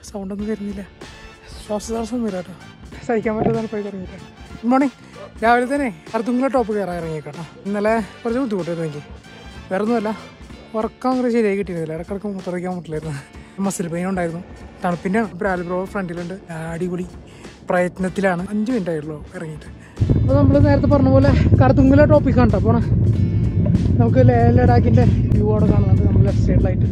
സൗണ്ടൊന്നും വരുന്നില്ല ശ്വാസതടസ്സം വരാം കേട്ടോ സഹിക്കാൻ പറ്റാതാണ് പോയി തുടങ്ങിയിട്ട് ഗുഡ് മോർണിംഗ് രാവിലെ തന്നെ അർത്തുങ്കുല ടോപ്പ് കയറാൻ ഇറങ്ങിയേട്ടോ ഇന്നലെ കുറച്ച് ബുദ്ധിമുട്ടായിരുന്നു എനിക്ക് വേറെ ഒന്നുമല്ല ഉറക്കം അങ്ങനെ ശരിയായി കിട്ടിയിരുന്നില്ല ഇടക്കിടക്ക് മുത്തറിക്കാൻ പറ്റില്ലായിരുന്നു മസിൽ പെയിൻ ഉണ്ടായിരുന്നു തണുപ്പിൻ്റെ ബ്രാൽബ്രോ ഫ്രണ്ടിലുണ്ട് അടിപൊളി പ്രയത്നത്തിലാണ് അഞ്ച് മിനിറ്റ് ആയുള്ളൂ ഇറങ്ങിയിട്ട് അപ്പോൾ നമ്മൾ നേരത്തെ പറഞ്ഞ പോലെ കറുത്തുങ്കുല ടോപ്പിൽ കണ്ടോ പോണേ നമുക്ക് ലേ ലഡാക്കിൻ്റെ വ്യൂ അവിടെ കാണുന്നുണ്ട് നമ്മൾ ലെഫ്റ്റ് സൈഡിലായിട്ട്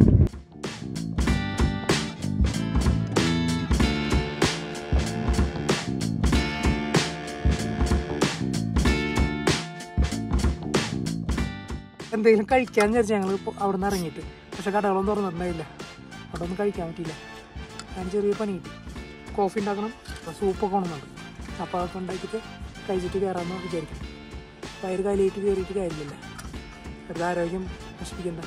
എന്തെങ്കിലും കഴിക്കാൻ വിചാരിച്ചു ഞങ്ങൾ അവിടെ നിന്ന് ഇറങ്ങിയിട്ട് പക്ഷെ കടകളൊന്നും തുറന്നിട്ടുണ്ടായില്ല അവിടെ ഒന്നും കഴിക്കാൻ പറ്റിയില്ല ഞാൻ ചെറിയ പണി കിട്ടി കോഫി ഉണ്ടാക്കണം സൂപ്പൊക്കെ കൊണ്ടുവന്നുണ്ട് അപ്പോൾ അതൊക്കെ ഉണ്ടാക്കിയിട്ട് കഴിച്ചിട്ട് കയറാമെന്ന് വിചാരിക്കും വയറ് കാലിയിട്ട് കയറിയിട്ട് കാര്യമില്ല വെറുതെ ആരോഗ്യം നശിപ്പിക്കണ്ട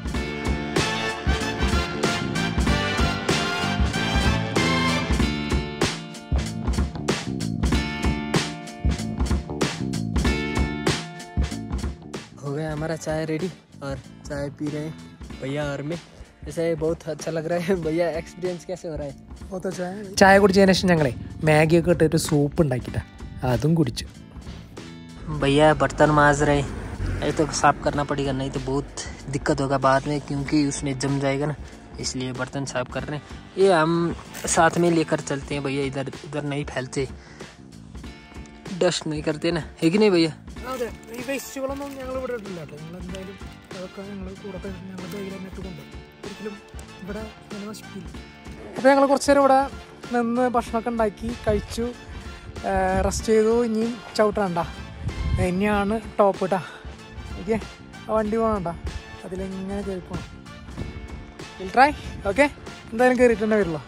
हो गया हमारा चाय रेडी और चाय पी रहे हैं भैया और में ऐसे बहुत अच्छा लग रहा है भैया एक्सपीरियंस कैसे हो रहा है ചായ കുടിച്ചതിന് ശേഷം ഞങ്ങളെ മാഗിയൊക്കെ ഇട്ടിട്ട് സൂപ്പ് ഉണ്ടാക്കിട്ടാ അതും കുടിച്ചു भैया बर्तन माज रहे ये तो साफ करना पड़ेगा नहीं तो बहुत दिक्कत होगा बाद में क्योंकि उसमें जम जाएगा ना इसलिए बर्तन साफ कर रहे हैं ये हम साथ में लेकर चलते हैं भैया इधर उधर नहीं फैलते डस्ट नहीं करते ना है कि नहीं भैया അതെ ഈ വേസ്റ്റുകളൊന്നും ഞങ്ങൾ ഇവിടെ ഇട്ടില്ല കേട്ടോ ഞങ്ങൾ എന്തായാലും അതൊക്കെ ഞങ്ങൾ കൂടെ തന്നെ ഞങ്ങൾ ബാഗിൽ തന്നെ ഇട്ടുകൊണ്ട് ഒരിക്കലും ഇവിടെ അങ്ങനെ നശിപ്പിക്കില്ല അപ്പോൾ ഞങ്ങൾ കുറച്ച് നേരം ഇവിടെ നിന്ന് ഭക്ഷണമൊക്കെ ഉണ്ടാക്കി കഴിച്ചു റെസ്റ്റ് ചെയ്തു ഇനിയും ചവിട്ടാണ്ട ഇനിയാണ് ടോപ്പ് ഇട്ടാ ഓക്കെ ആ വണ്ടി പോകണണ്ട അതിലെങ്ങനെ കയറി പോകണം ട്രൈ ഓക്കെ എന്തായാലും കയറിയിട്ട് തന്നെ വരുള്ളൂ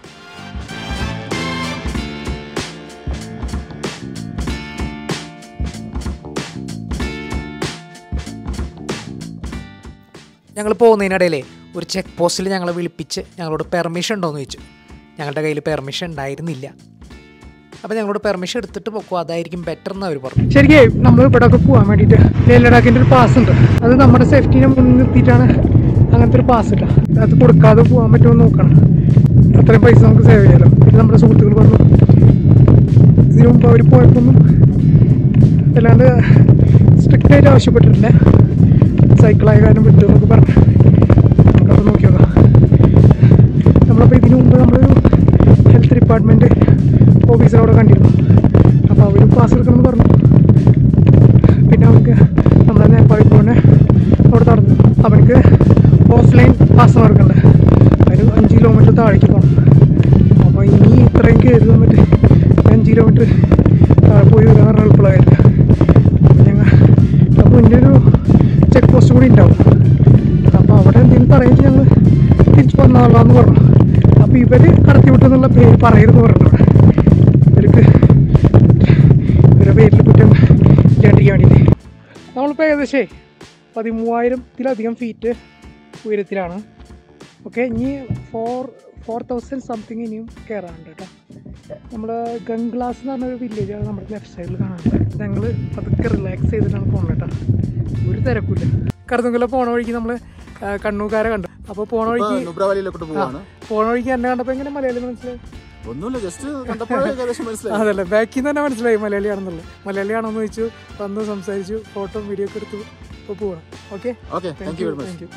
ഞങ്ങൾ പോകുന്നതിനിടയിലേ ഒരു ചെക്ക് പോസ്റ്റിൽ ഞങ്ങളെ വിളിപ്പിച്ച് ഞങ്ങളോട് പെർമിഷൻ ഉണ്ടോ എന്ന് ചോദിച്ചു ഞങ്ങളുടെ കയ്യിൽ പെർമിഷൻ ഉണ്ടായിരുന്നില്ല അപ്പോൾ ഞങ്ങളോട് പെർമിഷൻ എടുത്തിട്ട് പോക്കോ അതായിരിക്കും ബെറ്റർ എന്ന് അവർ പറഞ്ഞു ശരിക്കും നമ്മൾ ഇവിടെ ഒക്കെ പോകാൻ വേണ്ടിയിട്ട് ലേ ലഡാക്കിൻ്റെ ഒരു പാസ് ഉണ്ട് അത് നമ്മുടെ സേഫ്റ്റിനെ മുൻനിർത്തിയിട്ടാണ് അങ്ങനത്തെ ഒരു പാസ് ഇല്ല അത് കൊടുക്കാതെ പോകാൻ പറ്റുമോ എന്ന് നോക്കണം അത്രയും പൈസ നമുക്ക് സേവ് ചെയ്യാലോ പിന്നെ നമ്മുടെ സുഹൃത്തുക്കൾ പറഞ്ഞു ഇതിനു മുമ്പ് അവർ പോയപ്പോഴൊന്നും അല്ലാണ്ട് സ്ട്രിക്റ്റ് ആയിട്ട് ആവശ്യപ്പെട്ടിട്ടില്ല സൈക്കിളായ കാര്യം പറ്റും എന്നൊക്കെ പറഞ്ഞു നമുക്കപ്പോൾ നോക്കി നോക്കാം നമ്മളപ്പോൾ ഇതിനു മുമ്പ് നമ്മളൊരു ഹെൽത്ത് ഡിപ്പാർട്ട്മെൻറ്റ് ഓഫീസർ അവിടെ കണ്ടിരുന്നു അപ്പോൾ അവർ പാസ് എടുക്കണമെന്ന് പറഞ്ഞു പിന്നെ അവർക്ക് നമ്മളെ നേപ്പാളിൽ പോലെ അവിടെ തടഞ്ഞു അവർക്ക് ഓഫ്ലൈൻ പാസ് നടക്കണ്ടേ അതിന് അഞ്ച് കിലോമീറ്റർ താഴേക്ക് പോകണം അപ്പോൾ ഇനി ഇത്രയും കയറി വന്നിട്ട് അഞ്ച് കിലോമീറ്റർ താഴെ പോയി വരാൻ പറഞ്ഞാൽ എളുപ്പമുള്ളതായില്ല അപ്പോൾ ഞങ്ങൾ അപ്പോൾ മുന്നേ ഒരു ചെക്ക് പോസ്റ്റ് കൂടി ഉണ്ടാവും അപ്പോൾ അവിടെ എന്തെങ്കിലും പറയുന്നത് ഞങ്ങൾ തിരിച്ചു വന്നാളാന്ന് പറഞ്ഞു അപ്പോൾ ഇവർ കടത്തി വിട്ടെന്നുള്ള പേര് പറയരുത് പറഞ്ഞു അവിടെ ഇവർക്ക് ഇവരുടെ പേരിൽ കുറ്റം ഇല്ലാണ്ടിരിക്കാൻ വേണ്ടിയിട്ട് നമ്മളിപ്പോൾ ഏകദേശം പതിമൂവായിരത്തിലധികം ഫീറ്റ് ഉയരത്തിലാണ് ഓക്കെ ഇനി ഫോർ ഫോർ തൗസൻഡ് സംതിങ് ഇനിയും കയറാനുണ്ട് കേട്ടോ നമ്മൾ ഗംഗ്ലാസ് എന്ന് പറഞ്ഞൊരു വില്ലേജാണ് നമ്മുടെ ലെഫ്റ്റ് സൈഡിൽ കാണാനുള്ളത് ഞങ്ങൾ പതുക്കെ റിലാക്സ് ചെയ്തിട്ടാണ് പോകുന്നത് കേട്ടോ ഒരു തിരക്കില്ല കടന്നുകൊല്ല പോണ വഴിക്ക് നമ്മൾ കണ്ണൂക്കാരെ കണ്ടു അപ്പോൾ പോണ വഴിക്ക് നുബ്രവാലിയിലോട്ട് പോവാണ് പോണ വഴിക്ക് എന്നെ കണ്ടപ്പോൾ എങ്ങനെ മലയാളി മനസ്സിലായി ഒന്നുമില്ല ജസ്റ്റ് കണ്ടപ്പോഴേ ഏകദേശം മനസ്സിലായി അതല്ല ബാക്കിൽ നിന്ന് തന്നെ മനസ്സിലായി മലയാളിയാണെന്നുള്ളത് മലയാളിയാണെന്ന് ചോദിച്ചു വന്ന് സംസാരിച്ചു ഫോട്ടോ വീഡിയോ ഒക്കെ എടുത്തു ഇപ്പോൾ പോകണം okay okay thank you very much thank you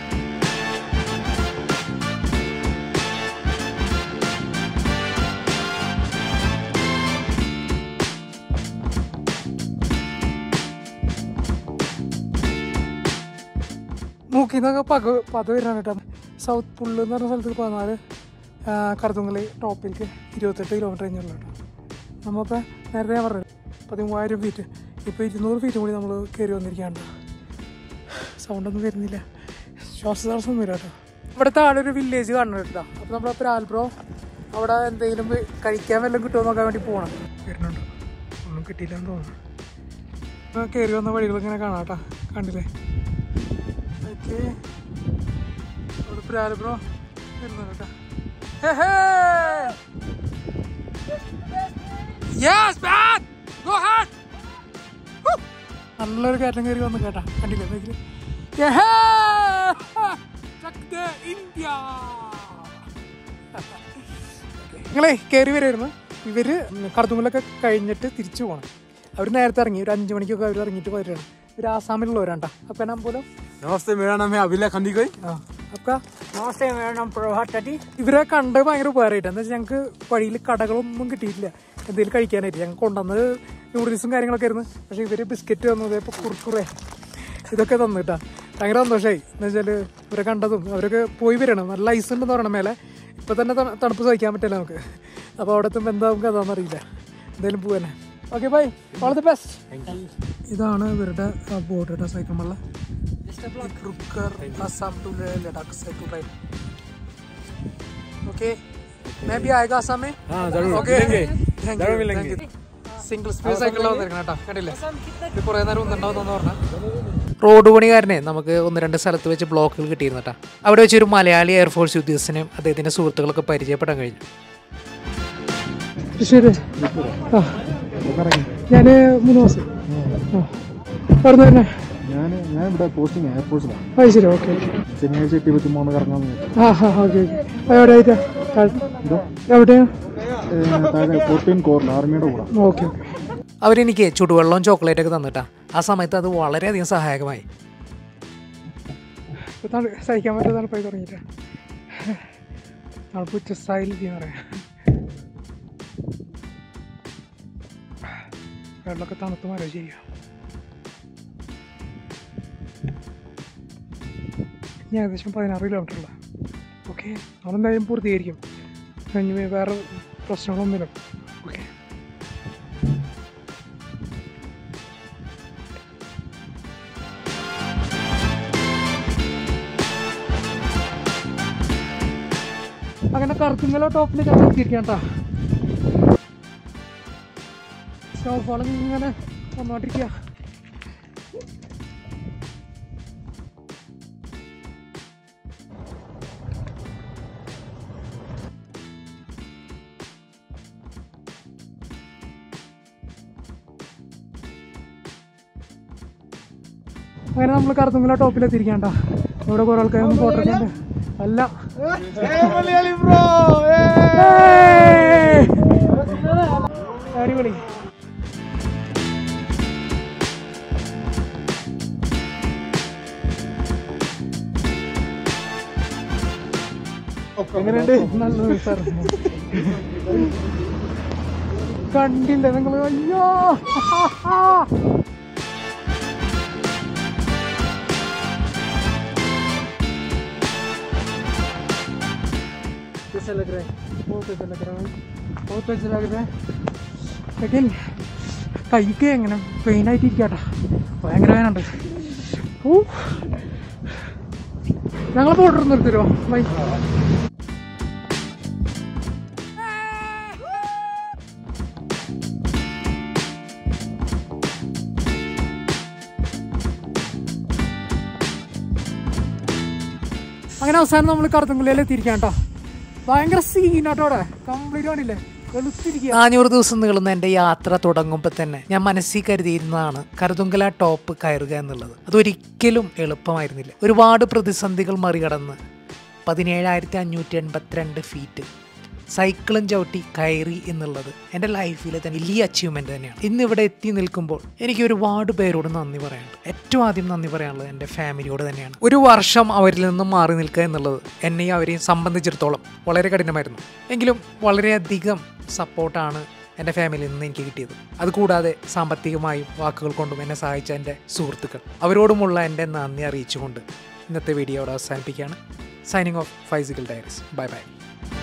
മൂക്കിൽ നിന്നൊക്കെ പക പത വരാണ് കേട്ടോ സൗത്ത് പുള്ള് എന്ന് പറഞ്ഞ സ്ഥലത്ത് പതിനാല് കറുത്തുങ്കല് ടോപ്പിലേക്ക് ഇരുപത്തെട്ട് കിലോമീറ്റർ കഴിഞ്ഞുള്ളൂ കേട്ടോ നമ്മളിപ്പോൾ നേരത്തെ ഞാൻ പറഞ്ഞത് പതിമൂവായിരം ഫീറ്റ് ഇപ്പോൾ ഇരുന്നൂറ് ഫീറ്റ് കൂടി നമ്മൾ കയറി വന്നിരിക്കുകയാണ് സൗണ്ടൊന്നും വരുന്നില്ല ശ്വാസതടസ്സം വരും കേട്ടോ ഇവിടെ താഴെ ഒരു വില്ലേജ് കാണുന്നുണ്ട് കേട്ടോ അപ്പോൾ നമ്മുടെ പ്രാൽബ്രോ അവിടെ എന്തെങ്കിലും കഴിക്കാൻ വല്ലതും കിട്ടുമോ നോക്കാൻ വേണ്ടി പോകണം വരുന്നുണ്ട് ഒന്നും കിട്ടിയില്ല എന്ന് തോന്നുന്നു ആ, കയറി വന്ന വഴികൾ ഇങ്ങനെ കാണാം കേട്ടോ കണ്ടില്ലേ ഓക്കെ അവിടെ പ്രാൽബ്രോ വരുന്നുണ്ട് കേട്ടോ ഹേ ഹേ Yes, man! Go ahead! Woo! നല്ലൊരു കയറ്റം കയറി വന്നു കേട്ടാ കണ്ടില്ലേ നോക്കില്ലേ Check the India! നിങ്ങളെ കയറി വരുമായിരുന്നു ഇവര് കടത്തുമ്മലൊക്കെ കഴിഞ്ഞിട്ട് തിരിച്ചു പോകണം അവർ നേരത്തെ ഇറങ്ങി ഒരു അഞ്ചു മണിക്കൊക്കെ അവർ ഇറങ്ങിയിട്ട് വരികയാണ് ഇവർ ആസാമിലുള്ളവരാണ്ടാ അപ്പം നാം പോലും नमस्ते मेरा नाम है अभिला खंडी कोई ആ അപ്പൊ नमस्ते मेरा नाम प्रभात टटी ഇവരെ കണ്ട് ഭയങ്കര ഉപകാരമായിട്ട് എന്താ വെച്ചാൽ ഞങ്ങൾക്ക് വഴിയിൽ കടകളൊന്നും കിട്ടിയിട്ടില്ല എന്തെങ്കിലും കഴിക്കാനായിട്ട് ഞങ്ങൾ കൊണ്ടുവന്നത് നൂഡിൽസും കാര്യങ്ങളൊക്കെ ആയിരുന്നു പക്ഷേ ഇവര് ബിസ്ക്കറ്റ് തന്നത് ഇപ്പോൾ കുർക്കുറേ ഇതൊക്കെ തന്നിട്ടാ ഭയങ്കര സന്തോഷമായി എന്ന് വെച്ചാൽ ഇവരെ കണ്ടതും അവരൊക്കെ പോയി വരണം നല്ല ഐസ് ഉണ്ടെന്ന് പറയണം മേലെ ഇപ്പൊ തന്നെ ത- തണുപ്പ് സഹിക്കാൻ പറ്റില്ല നമുക്ക് അപ്പോൾ അവിടെ എത്തുമ്പോൾ എന്താ നമുക്ക് അതാണെന്നറിയില്ല എന്തായാലും പോവാനെ okay bye all the best ഇതാണ് ഇവരുടെ ബോർഡ് കേട്ടോ സൈക്കിൾ മള്ള റുക്കർ Assam to Ladakh cycle ride okay मैं भी आएगा आसाम में हाँ जरूर ओके मिलेंगे जरूर मिलेंगे സിംഗിൾ സ്പേസ് സൈക്കിളിലാണ് വന്നിരിക്കണം കേട്ടോ കണ്ടില്ലേ ഇത് കുറേ നേരം ഒന്നുണ്ടാവുന്നു പറഞ്ഞാൽ റോഡ് പണിക്കാരനെ നമുക്ക് ഒന്ന് രണ്ട് സ്ഥലത്ത് വെച്ച് ബ്ലോക്കുകൾ കിട്ടിയിരുന്നു കേട്ടോ അവിടെ വെച്ച് ഒരു മലയാളി എയർഫോഴ്സ് ഉദ്യോഗസ്ഥനെയും അദ്ദേഹത്തിന്റെ സുഹൃത്തുക്കളൊക്കെ പരിചയപ്പെടാൻ കഴിഞ്ഞു ശരി ഞാൻ മൂന്ന് മാസം പറഞ്ഞു തന്നെ ഞാൻ ഞാൻ ഇവിടെ പോസ്റ്റിംഗ് എയർപോർട്സിലാണ് അത് ശരി ഓക്കെ ശനിയാഴ്ച എട്ടി പറ്റി മൂന്ന് കറങ്ങാൻ ആ ഹാ ഓക്കെ ഓക്കെ എവിടെയായിട്ടാ എവിടെയാ താഴെ ഫോർട്ടീൻ കോറിൽ ആർമിയുടെ കൂടെ ഓക്കെ ഓക്കെ അവരെനിക്ക് ചുടുവെള്ളവും ചോക്ലേറ്റ് ഒക്കെ തന്നിട്ടാ ആ സമയത്ത് അത് വളരെയധികം സഹായകമായി സഹിക്കാൻ പറ്റാത്ത തണുപ്പായി തുടങ്ങിയിട്ട് തണുപ്പ് ഉച്ചസ്ഥായിലെത്തിന്ന് പറയാം വെള്ളമൊക്കെ തണുത്ത് മാറോ ശരിയാ ഇനി ഏകദേശം പതിനാറ് കിലോമീറ്റർ ഉള്ള ഓക്കെ നമ്മളെന്തായാലും പൂർത്തീകരിക്കും ഇനി വേറെ പ്രശ്നങ്ങളൊന്നുമില്ല ഓക്കെ അങ്ങനെ കറുത്തുങ്ങല ടോപ്പിലേക്ക് എത്തിയിരിക്കാം കേട്ടോ സ്നോഫോൾ ഇങ്ങനെ വന്നോണ്ടിരിക്കുക അങ്ങനെ നമ്മൾ കറുത്തുങ്ങല ടോപ്പിലെത്തിയിരിക്കാം കേട്ടോ ഇവിടെ കുറെ ആൾക്കാരൊന്നും ഫോട്ടോ എടുക്കണ്ട് അല്ല ഏയ്! അടിപൊളി എങ്ങനെയുണ്ട് നല്ലത് സാർ കണ്ടില്ല നിങ്ങൾ അയ്യോ कैसा लग रहा है बहुत अच्छा लग रहा है भाई बहुत अच्छा लग रहा है लेकिन കൈക്ക് എങ്ങനെ പെയിൻ ആയിട്ടിരിക്കട്ടാ ഭയങ്കര വേനുണ്ട് ഓ ഞങ്ങൾ ഫോട്ടോ നിർത്തരോ ബൈ അങ്ങനെ അവസാനം നമ്മൾ കറുത്തങ്കുള്ളിയിൽ എത്തിയിരിക്കാം കേട്ടോ ഭയങ്കര സീനാട്ടോ അവിടെ കംപ്ലീറ്റ് ആണില്ലേ വെളുത്തിരിക്കുക നാനൂറ് ദിവസം നീളുന്ന എൻ്റെ യാത്ര തുടങ്ങുമ്പോൾ തന്നെ ഞാൻ മനസ്സിൽ കരുതിയിരുന്നതാണ് കരുതുങ്കല ടോപ്പ് കയറുക എന്നുള്ളത് അതൊരിക്കലും എളുപ്പമായിരുന്നില്ല ഒരുപാട് പ്രതിസന്ധികൾ മറികടന്ന് പതിനേഴായിരത്തി അഞ്ഞൂറ്റി എൺപത്തിരണ്ട് ഫീറ്റ് സൈക്കിളും ചവിട്ടി കയറി എന്നുള്ളത് എൻ്റെ ലൈഫിലെ തന്നെ വലിയ അച്ചീവ്മെൻ്റ് തന്നെയാണ് ഇന്ന് ഇവിടെ എത്തി നിൽക്കുമ്പോൾ എനിക്ക് ഒരുപാട് പേരോട് നന്ദി പറയാനുണ്ട് ഏറ്റവും ആദ്യം നന്ദി പറയാനുള്ളത് എൻ്റെ ഫാമിലിയോട് തന്നെയാണ് ഒരു വർഷം അവരിൽ നിന്നും മാറി നിൽക്കുക എന്നുള്ളത് എന്നെയും അവരെയും സംബന്ധിച്ചിടത്തോളം വളരെ കഠിനമായിരുന്നു എങ്കിലും വളരെയധികം സപ്പോർട്ടാണ് എൻ്റെ ഫാമിലിയിൽ നിന്ന് എനിക്ക് കിട്ടിയത് അതുകൂടാതെ സാമ്പത്തികമായും വാക്കുകൾ കൊണ്ടും എന്നെ സഹായിച്ച എൻ്റെ സുഹൃത്തുക്കൾ അവരോടുമുള്ള എൻ്റെ നന്ദി അറിയിച്ചുകൊണ്ട് ഇന്നത്തെ വീഡിയോ അവിടെ അവസാനിപ്പിക്കുകയാണ് signing off physical diaries bye by